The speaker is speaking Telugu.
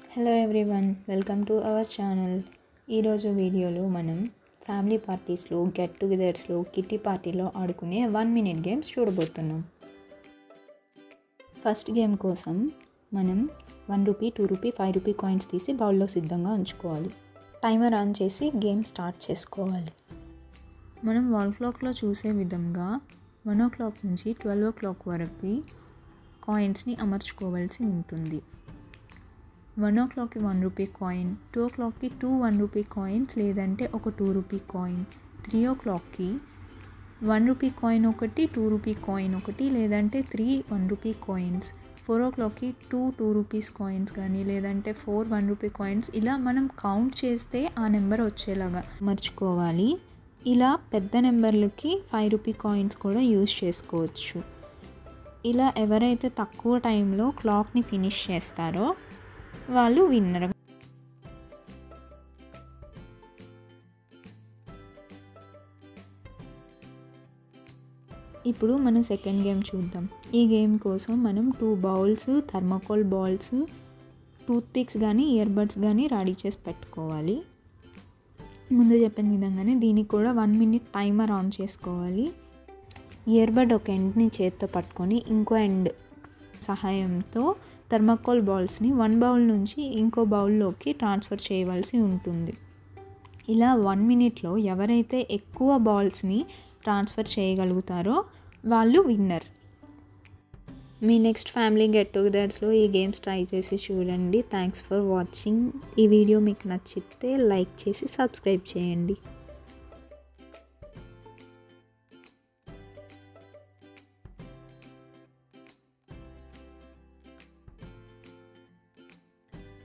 hello everyone welcome to our channel ఈరోజు వీడియోలో మనం ఫ్యామిలీ పార్టీస్లో గెట్ టుగెదర్స్లో కిట్టి పార్టీలో ఆడుకునే వన్ మినిట్ గేమ్స్ చూడబోతున్నాం ఫస్ట్ గేమ్ కోసం మనం one rupee two rupee five rupee coins తీసి బౌల్లో సిద్ధంగా ఉంచుకోవాలి టైమర్ ఆన్ చేసి గేమ్ స్టార్ట్ చేసుకోవాలి మనం వాల్ క్లాక్లో చూసే విధంగా వన్ ఓ క్లాక్ నుంచి ట్వెల్వ్ ఓ క్లాక్ వరకు కాయిన్స్ని అమర్చుకోవాల్సి ఉంటుంది వన్ ఓ క్లాక్కి వన్ రూపీ కాయిన్ టూ ఓ క్లాక్కి టూ వన్ రూపీ కాయిన్స్ లేదంటే ఒక టూ రూపీ కాయిన్ త్రీ ఓ క్లాక్కి వన్ రూపీ కాయిన్ ఒకటి టూ రూపీ కాయిన్ ఒకటి లేదంటే three one rupee coins four ఓ క్లాక్కి టూ టూ రూపీస్ కాయిన్స్ కానీ లేదంటే ఫోర్ వన్ రూపీ కాయిన్స్ ఇలా మనం కౌంట్ చేస్తే ఆ నెంబర్ వచ్చేలాగా మర్చుకోవాలి ఇలా పెద్ద నెంబర్లకి ఫైవ్ రూపీ కాయిన్స్ కూడా యూజ్ చేసుకోవచ్చు ఇలా ఎవరైతే తక్కువ టైంలో క్లాక్ని ఫినిష్ చేస్తారో వాళ్ళు విన్నర్ ఇప్పుడు మనం సెకండ్ గేమ్ చూద్దాం ఈ గేమ్ కోసం మనం two bowls thermocol balls toothpicks కానీ ఇయర్ బడ్స్ కానీ రెడీ చేసి పెట్టుకోవాలి ముందు చెప్పిన విధంగానే దీనికి కూడా వన్ మినిట్ టైమర్ ఆన్ చేసుకోవాలి ఇయర్ బడ్ ఒక ఎండ్ని చేత్తో పట్టుకొని ఇంకో ఎండ్ సహాయంతో థర్మకోల్ బాల్స్ని వన్ బౌల్ నుంచి ఇంకో బౌల్లోకి ట్రాన్స్ఫర్ చేయవలసి ఉంటుంది ఇలా వన్ మినిట్లో ఎవరైతే ఎక్కువ బాల్స్ని ట్రాన్స్ఫర్ చేయగలుగుతారో వాళ్ళు విన్నర్ మీ నెక్స్ట్ ఫ్యామిలీ గెట్ టుగెదర్స్లో ఈ గేమ్స్ ట్రై చేసి చూడండి థ్యాంక్స్ ఫర్ వాచింగ్ ఈ వీడియో మీకు నచ్చితే లైక్ చేసి సబ్స్క్రైబ్ చేయండి